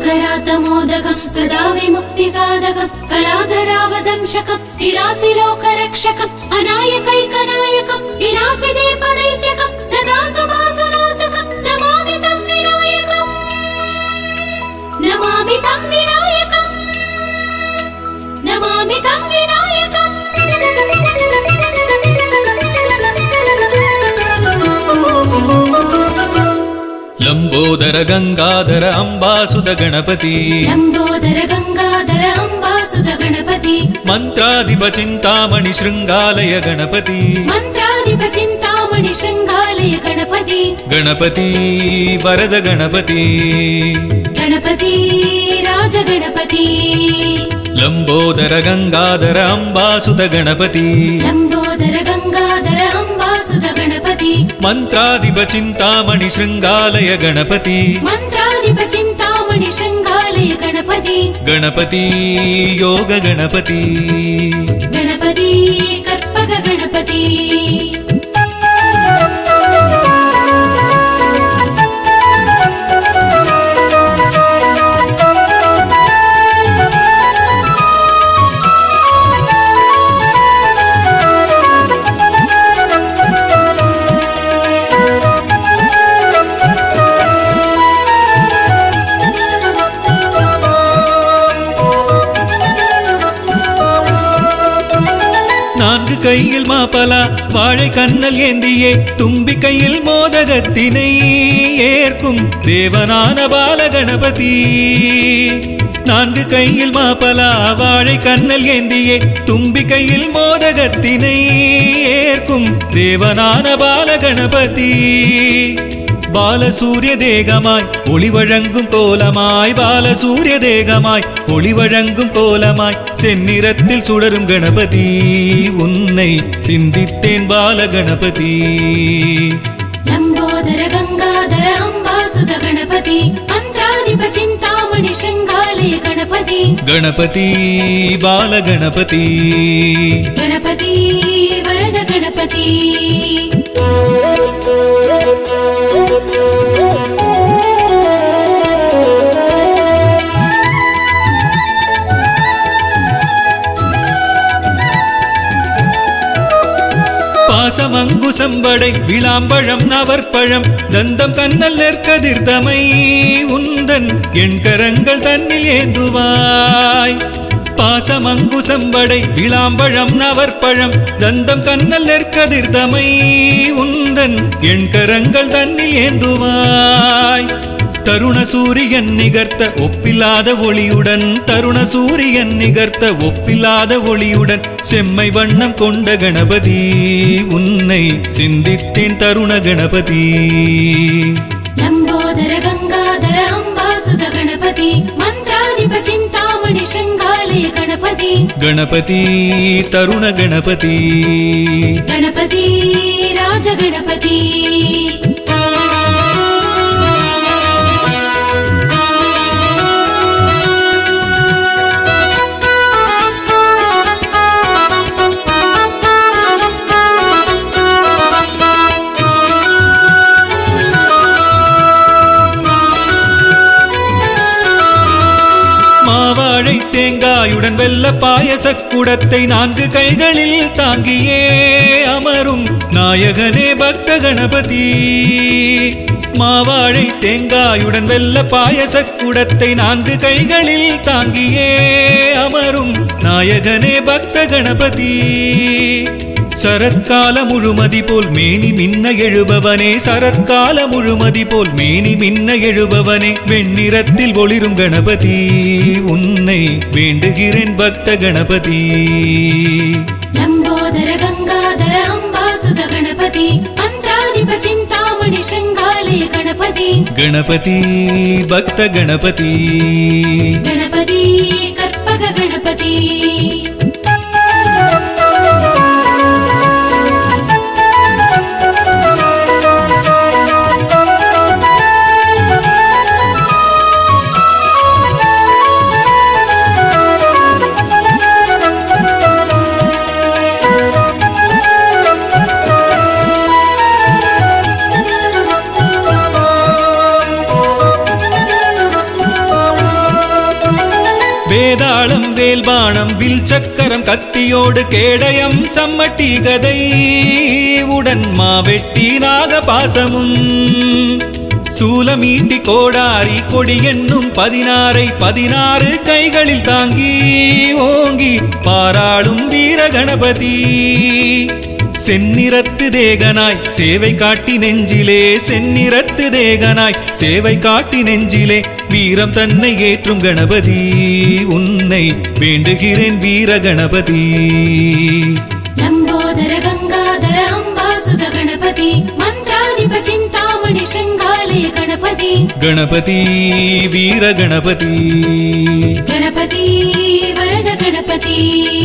करातमोदकम् सदा विमुक्तिसाधकम् कलाधरावदंशकम् विलासि लोकरक्षकम् अनायकैकनायकम् विनाशि दीपदैत्यकम् नदासुभासुनासकम् नमामि तं विनायकम् नमामि तं विनायकम् नमामि तं विनायकम् ಲಂಬೋದರ ಗಂಗಾಧರ ಅಂಬಾಸುತ ಗಣಪತಿ लम्बोदर गङ्गाधर अम्बासुत गणपति ಮಂತ್ರಾಧಿಪ ಚಿಂತಾಮಣಿ ಶೃಂಗಾಲಯ ಗಣಪತಿ मन्त्राधिप चिन्तामणि शृङ्गालय गणपति ಗಣಪತಿ ವರದ ಗಣಪತಿ गणपति राजगणपति ಲಂಬೋದರ ಗಂಗಾಧರ ಅಂಬಾಸುತ ಗಣಪತಿ लम्बोदर गङ्गाधर अम्बासुत गणपति ಮಂತ್ರಾಧಿಪ ಚಿಂತಾಮಣಿ ಶೃಂಗಾಲಯ ಗಣಪತಿ मन्त्राधिप चिन्तामणि शृङ्गालय गणपति ಗಣಪತಿ ಯೋಗ ಗಣಪತಿ गणपति कर्पग गणपति நான்கு கையில் மாப்பலா வாழை கண்ணல் ஏந்தியே தும்பி கையில் மோதகத்தினை ஏற்கும் தேவனான பால கணபதி நான்கு கையில் மாப்பலா வாழை கண்ணல் ஏந்தியே தும்பி கையில் மோதகத்தினை ஏற்கும் தேவனான பால கணபதி பாலசூரிய தேகமாய் ஒளி வழங்கும் கோலமாய் பாலசூரிய தேகமாய் ஒளி வழங்கும் கோலமாய் செந்நிறத்தில் சுடரும் கணபதி உன்னை சிந்தித்தேன் பால கணபதி लम्बोदर गङ्गाधर अम्बासुत गणपति मन्त्राधिप चिन्तामणि शृङ्गालय गणपति கணபதி பால கணபதி गणपति वरद गणपति பாசமங்குசம்படை விளாம்பழம் நவற்பழம் தந்தம் கண்ணல் நெற்கதிர்தமை உந்தன் என் கரங்கள் தன்னில் ஏந்துவாய் பாசமங்குசம்படை விளாம்பழம் நவற்பழம் தந்தம் கண்ணல் நெற்கதிர்தமை உந்தன் என் கரங்கள் தன்னில் ஏந்துவாய் தருண சூரியன் நிகர்த்த ஒப்பில்லாத ஒளியுடன் தருண சூரியன் நிகர்த்த ஒப்பில்லாத ஒளியுடன் செம்மை வண்ணம் கொண்ட கணபதி உன்னை சிந்தித்தேன் தருண கணபதி लम्बोदर गङ्गाधर अम्बासुत गणपति मन्त्राधिप चिन्तामणि शृङ्गालय गणपति கணபதி தருண கணபதி गणपति राजगणपति மாவாழை தேங்காயுடன் வெள்ள பாயசக் குடத்தை நான்கு கைகளில் தாங்கியே அமரும் நாயகனே பக்த கணபதி மாவாழை தேங்காயுடன் வெள்ள பாயசக் குடத்தை நான்கு கைகளில் தாங்கியே அமரும் நாயகனே பக்த கணபதி சரத்கால முழுமதி போல் மேனி மின்ன எழுபவனே சரத்கால முழுமதி போல் மேனி மின்ன எழுபவனே வெண்ணிறத்தில் ஒளிரும் கணபதி உன்னை வேண்டுகிறேன் பக்த கணபதி लम्बोदर गङ्गाधर अम्बासुत गणपति मन्त्राधिप चिन्तामणि शृङ्गालय गणपति கணபதி பக்த கணபதி गणपति कर्पग गणपति வேல் பாணம் வில் சக்கரம் கத்தியோடு கேடயம் சம்மட்டி கதை உடன் மாவெட்டி நாகபாசமும் சூலமீட்டி கோடாரி கொடி என்னும் பதினாறை பதினாறு கைகளில் தாங்கி ஓங்கி பாராளும் வீர கணபதி செந்நிறத்து தேகனாய் சேவை காட்டி நெஞ்சிலே செந்நிறத்து தேகனாய் சேவை காட்டி நெஞ்சிலே வீரம் தன்னை ஏற்றும் கணபதி உன்னை வேண்டுகிறேன் வீர கணபதி लम्बोदर गङ्गाधर अम्बासुद गणपति मन्त्राधिप चिन्तामणि शृङ्गालय गणपति கணபதி வீர கணபதி गणपति वरद गणपति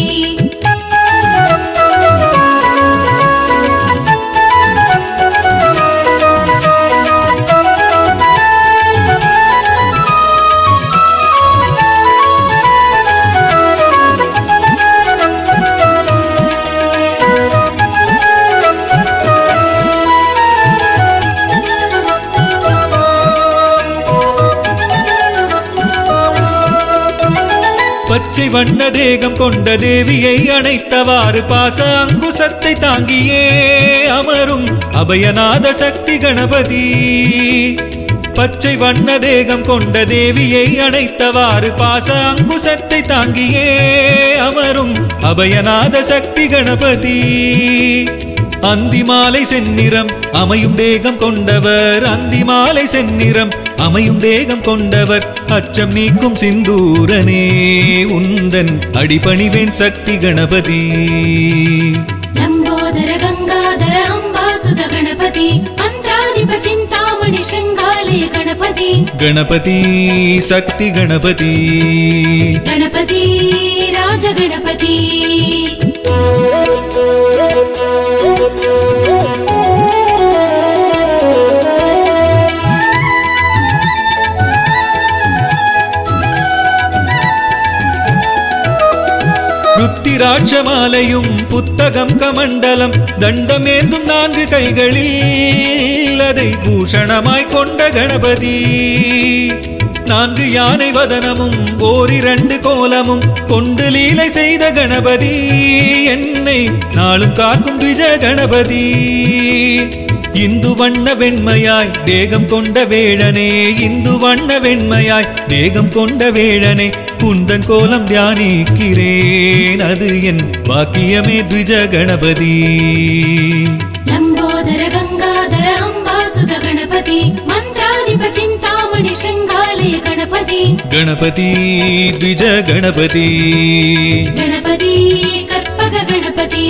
பச்சை வண்ண தேகம் கொண்ட தேவியை அணைத்தவாறு பாச அங்குசத்தை தாங்கியே அமரும் அபயநாத சக்தி கணபதி பச்சை வண்ண தேகம் கொண்ட தேவியை அணைத்தவாறு பாச அங்குசத்தை தாங்கியே அமரும் அபயநாத சக்தி கணபதி அந்திமாலை செந்நிறம் அமையும் தேகம் கொண்டவர் அந்திமாலை செந்நிறம் அமையும் தேகம் கொண்டவர் அச்சம் நீக்கும் சிந்தூரனே உந்தன் அடிபணிவேன் சக்தி கணபதி लम्बोदर गङ्गाधर अम्बासुद गणपति मन्त्राधिप चिन्तामणि शृङ्गालय गणपति கணபதி சக்தி கணபதி गणपति राजगणपति ருத்திராட்ச மாலையும் புத்தகம் கமண்டலம் தண்டமேந்தும் நான்கு கைகளில் அதை பூஷணமாய் கொண்ட கணபதி நான்கு யானை வதனமும் ஓரிரண்டு கோலமும் கொண்டு லீலை செய்த கணபதி என்னை நாளும் காக்கும் விஜ கணபதி இந்து வண்ண வெண்மையாய் தேகம் கொண்ட வேழனே இந்து வண்ண வெண்மையாய் தேகம் கொண்ட வேழனே குந்தன் கோலம் தியானிக்கிறேன் அது என் வாக்கியமே த்விஜ கணபதி लम्बोदर गङ्गाधर अम्बासुद गणपति मन्त्राधिप चिन्तामणि शृङ्गालय गणपति கணபதி த்விஜ கணபதி गणपति कर्पग गणपति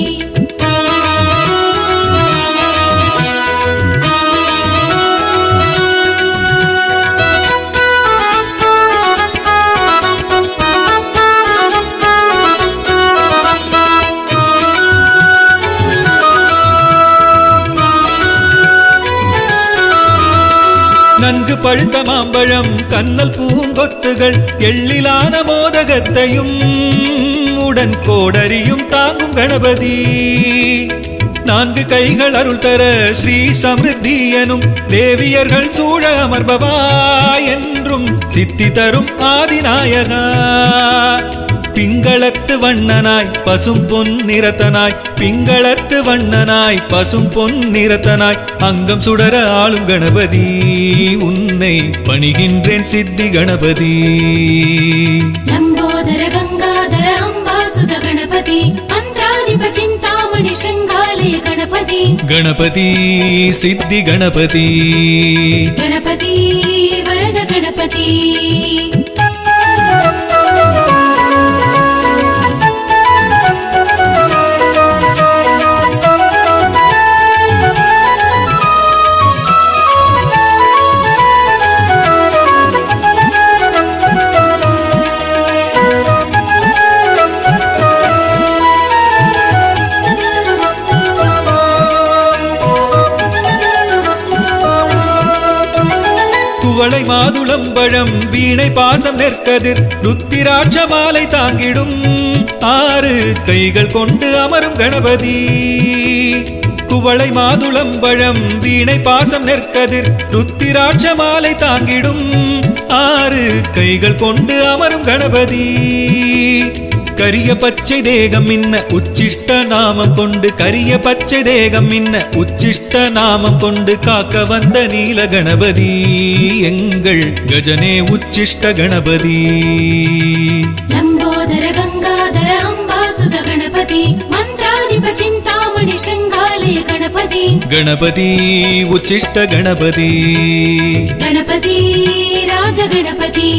நன்கு பழுத்த மாம்பழம் கண்ணல் பூங்கொத்துகள் எள்ளிலான மோதகத்தையும் உடன் கோடரியும் தாங்கும் கணபதி நான்கு கைகள் அருள் தர ஸ்ரீ சமிருத்தி எனும் தேவியர்கள் சூழ அமர்பவா என்றும் சித்தி தரும் ஆதிநாயகா பிங்களத்து வண்ணனாய் பசும் பொன் நிறத்தனாய் பிங்களத்து வண்ணனாய் பசும் பொன் நிறத்தனாய் அங்கம் சுடர ஆளும் கணபதி உன்னை பணிகின்றேன் சித்தி கணபதி लम्बोदर गङ्गाधर अम्बासुद गणपति मन्त्राधिप चिन्तामणि शृङ्गालय गणपति கணபதி சித்தி கணபதி गणपति वरद गणपति குவளை மாதுளம்பழம் வீணை பாசம் நெற்கதிர் ருத்திராட்ச மாலை தாங்கிடும் ஆறு கைகள் கொண்டு அமரும் கணபதி குவளை மாதுளம்பழம் வீணை பாசம் நெற்கதிர் ருத்திராட்ச மாலை தாங்கிடும் ஆறு கைகள் கொண்டு அமரும் கணபதி கரிய பச்சை தேகம் இன்ன உச்சிஷ்ட நாமம் கொண்டு கரிய பச்சை தேகம் இன்ன உச்சிஷ்ட நாமம் கொண்டு காக்க வந்த நீல கணபதி எங்கள் கஜனே உச்சிஷ்ட கணபதி लम्बोदर गङ्गाधर अम्बासुत गणपति मन्त्राधिप चिन्तामणि शृङ्गालय गणपति கணபதி உச்சிஷ்ட கணபதி गणपति राजगणपति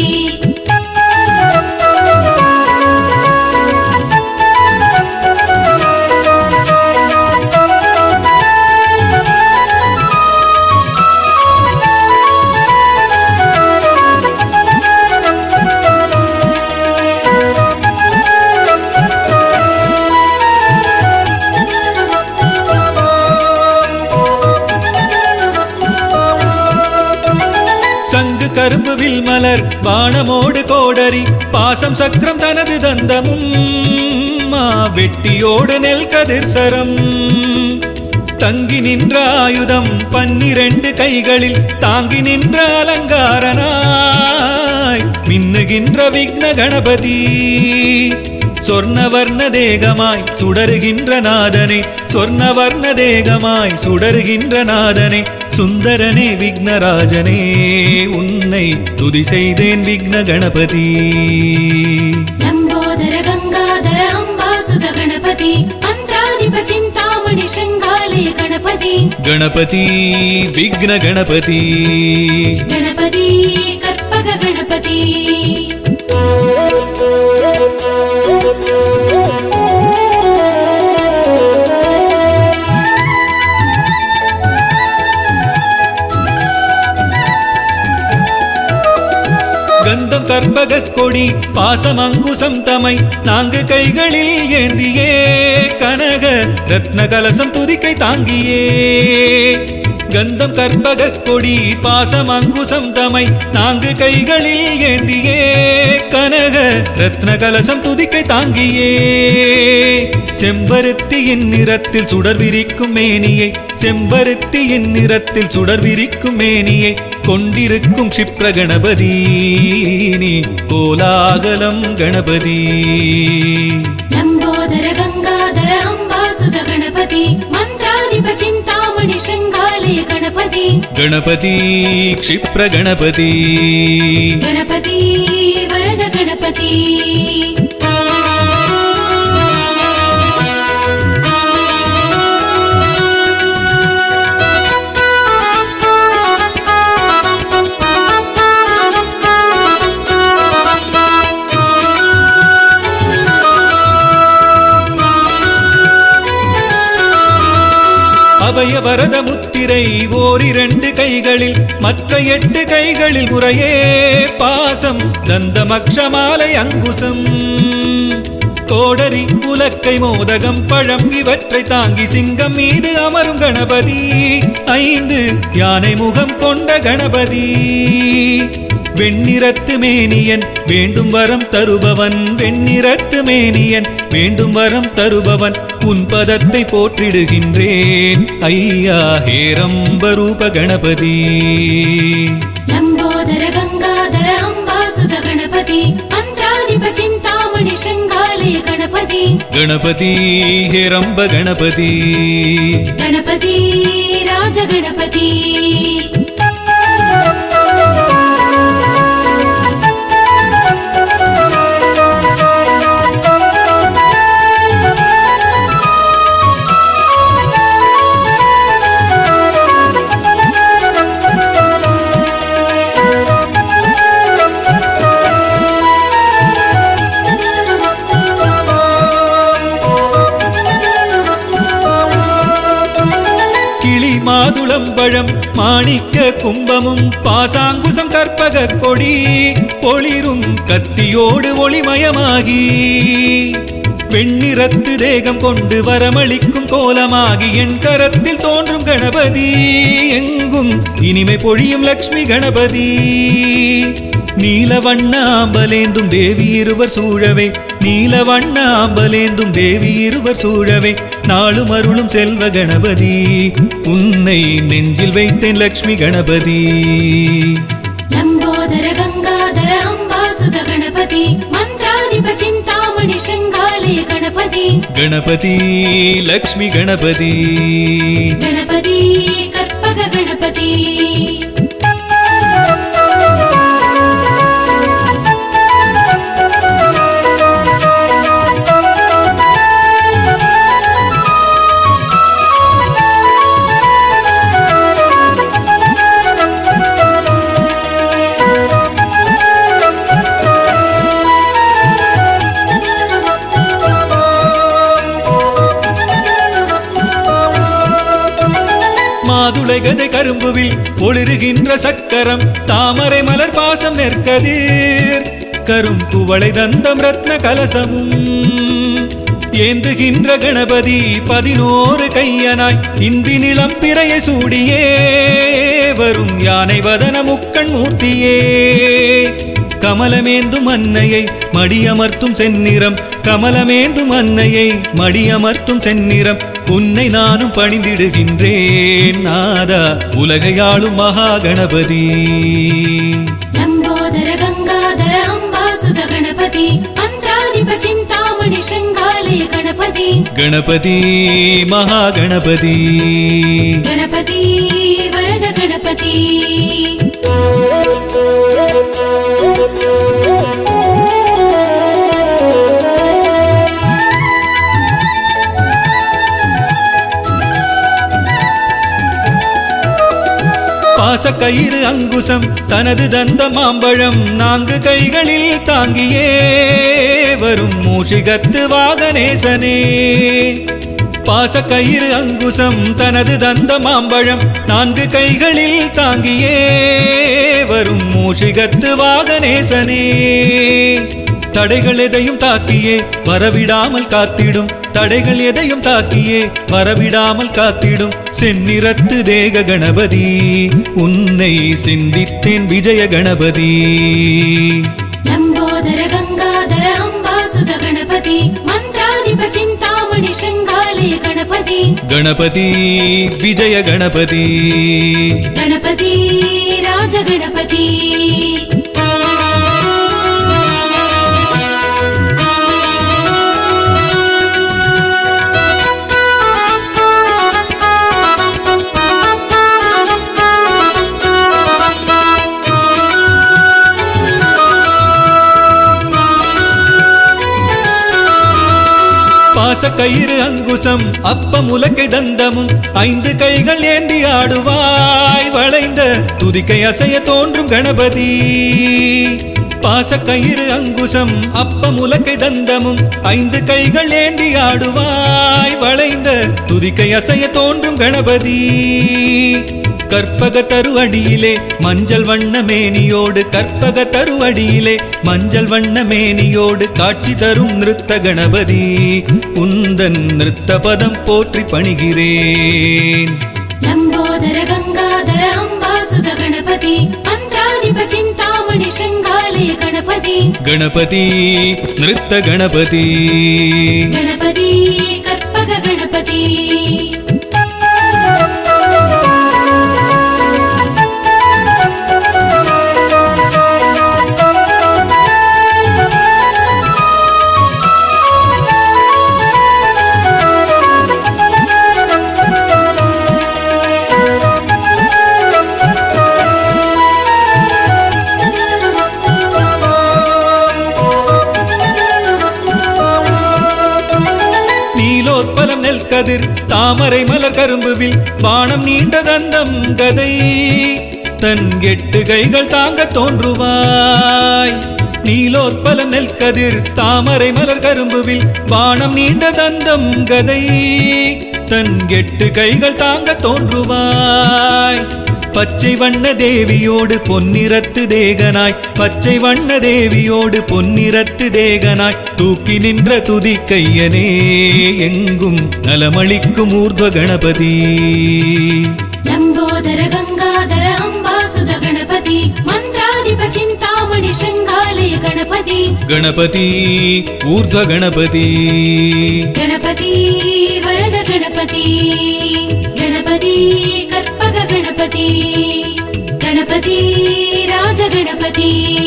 சங்கு கரும்பு வில் மலர் பாணமோடு கோடரி பாசம் சக்கரம் தனது தந்தமும் மா வெட்டியோடு நெல் கதிர் சரம் தங்கி நின்ற ஆயுதம் பன்னிரண்டு கைகளில் தாங்கி நின்ற அலங்காரனாய் மின்னுகின்ற விக்ன கணபதி சொர்ணவர்ண தேகமாய் சுடருகின்ற நாதனே சொர்ணவர்ண தேகமாய் சுடருகின்ற நாதனே சுந்தரனே விக்னராஜனே உன்னை துதி செய்தேன் விக்ன கணபதி लम्बोदर गङ्गाधर अम्बासुत गणपति मन्त्राधिप चिन्तामणि शृङ्गालय गणपति கணபதி விக்ன கணபதி गणपति कर्पग गणपति கந்தம் கற்பக கொடி பாசம் அங்குசம் தமை நான்கு கைகளில் ஏந்தியே கனக ரத்ன கலசம் துதிக்கை தாங்கியே கந்தம் கற்பக கொடி பாசம் அங்குசம் தமை நான்கு கைகளில் ஏந்தியே கனக ரத்ன கலசம் துதிக்கை தாங்கியே செம்பருத்தியின் நிறத்தில் சுடர் விரிக்கும் மேனியை செம்பருத்தியின் நிறத்தில் சுடர் விரிக்கும் மேனியை கொண்டிருக்கும் சிப்ர கணபதி நீ கோலாகலம் கணபதி लम्बोदर गङ्गाधर अम्बासुत गणपति मन्त्राधिप चिन्तामणि शृङ्गालय गणपति கணபதி க்ஷிப்ர கணபதி गणपति वरद गणपति அபய வரத முத்திரை ஓரிரண்டு கைகளில் மற்ற எட்டு கைகளில் முறையே பாசம் தந்தமக்ஷமாலை அங்குசம் கோடரி உலக்கை மோதகம் பழம் இவற்றை தாங்கி சிங்கம் மீது அமரும் கணபதி ஐந்து யானை முகம் கொண்ட கணபதி வெண்ணிறத்து மேனியன் வேண்டும் வரம் தருபவன் வெண்ணிறத்து மேனியன் வேண்டும் வரம் தருபவன் உன் பதத்தை போற்றிடுகின்றேன் ஐயா ஹேரம்பரூப கணபதி लम्बोदर गङ्गाधर अम्बासुत गणपति मन्त्राधिप चिन्तामणि शृङ्गालय गणपति கணபதி ஹேரம்ப கணபதி गणपति राजगणपति கிளி மாதுளம்பழம் மாணிக்க கும்பமும் பாசாங்குசம் கற்பக கொடி ஒளிரும் கத்தியோடு ஒளிமயமாகி வெண்ணிறத்து தேகம் கொண்டு வரமளிக்கும் கோலமாகி என் கரத்தில் தோன்றும் கணபதி எங்கும் இனிமை பொழியும் லக்ஷ்மி கணபதி நீலவண்ண ஆம்பலேந்தும் தேவி இருவர் சூழவே நீலவண்ண ஆம்பலேந்தும் தேவி இருவர் சூழவே நாளும் அருளும் செல்வ கணபதி உன்னை நெஞ்சில் வைத்தேன் லக்ஷ்மி கணபதி लम्बोदर गङ्गाधर अम्बासुत गणपति मन्त्राधिप चिन्तामणि शृङ्गालय गणपति கணபதி லக்ஷ்மி கணபதி गणपति कर्पग गणपति மாதுளை கதை கரும்புவில் ஒளிருகின்ற சக்கரம் தாமரை மலர் பாசம் நெற்கதீர் கரும் குவளை தந்தம் ரத்ன கலசமும் ஏந்துகின்ற கணபதி பதினோரு கையனாய் இந்தி நிலம் பிறையை சூடியே வரும் யானை வதன முக்கண் மூர்த்தியே கமலமேந்தும் அன்னையை மடியமர்த்தும் செந்நிறம் கமலமேந்தும் அன்னையை மடியமர்த்தும் செந்நிறம் உன்னை நானும் பணிந்திடுகின்றேன் நாதா உலகையாளும் மகா கணபதி लम्बोदर गङ्गाधर अम्बासुत गणपति मन्त्राधिप चिन्तामणि शृङ्गालय गणपति கணபதி மகா கணபதி गणपति वरद गणपति பாசக்கயிறு அங்குசம் தனது தந்த மாம்பழம் நான்கு கைகளில் தாங்கியே வரும் மூஷிகத்து வாகனேசனே பாசக்கயிறு அங்குசம் தனது தந்த மாம்பழம் நான்கு கைகளில் தாங்கியே வரும் மூஷிகத்து வாகனேசனே தடைகள் எதையும் தாக்கியே வரவிடாமல் காத்திடும் தடைகள் எதையும் தாக்கியே வரவிடாமல் காத்திடும் செந்நிறத்து தேக கணபதி உன்னை சிந்தித்தேன் விஜய கணபதி लम्बोदर गङ्गाधर अम्बासुत गणपति मन्त्राधिप चिन्तामणि शृङ्गालय गणपति கணபதி விஜய கணபதி गणपति राजगणपति பாசக்கயிறு அங்குசம் அப்ப முலக்கை தந்தமும் ஐந்து கைகள் ஏந்தி ஆடுவாய் வளைந்த துதிக்கை அசைய தோன்றும் கணபதி பாசக்கயிறு அங்குசம் அப்ப முலக்கை தந்தமும் ஐந்து கைகள் ஏந்தி ஆடுவாய் வளைந்த துதிக்கை அசைய தோன்றும் கணபதி கற்பக தருவடியிலே மஞ்சள் வண்ண மேனியோடு கற்பக தருவடியிலே மஞ்சள் வண்ண மேனியோடு காட்சி தரும் நிறுத்த கணபதி உந்தன் நிறுத்த பதம் போற்றி பணிகிறேன் लम्बोदर गङ्गाधर अम्बासुत गणपति मन्त्राधिप चिन्तामणि शृङ्गालय गणपति கணபதி நிறுத்த கணபதி गणपति कर्पग गणपति நீலோத்பலம் நெல் கதிர் தாமரை மலர் கரும்புவில் வானம் நீண்ட தந்தம் கதை தன் எட்டு கைகள் தாங்க தோன்றுவாய் நீலோத்பலம் நெல் கதிர் தாமரை மலர் கரும்புவில் வானம் நீண்ட தந்தம் கதை தன் எட்டு கைகள் தாங்க தோன்றுவாய் பச்சை வண்ண தேவியோடு பொன்னிறத்து தேகனாய் பச்சை வண்ண தேவியோடு பொன்னிறத்து தேகனாய் தூக்கி நின்ற துதிக்கையனே எங்கும் நலமளிக்கும் ஊர்த்வ கணபதி लम्बोदर गङ्गाधर अम्बासुद गणपति मन्त्राधिप चिन्तामणि शृङ्गालय गणपति கணபதி ஊர்த்வ கணபதி गणपति वरद गणपति गणपति कर्पग गणपति गणपति राज गणपति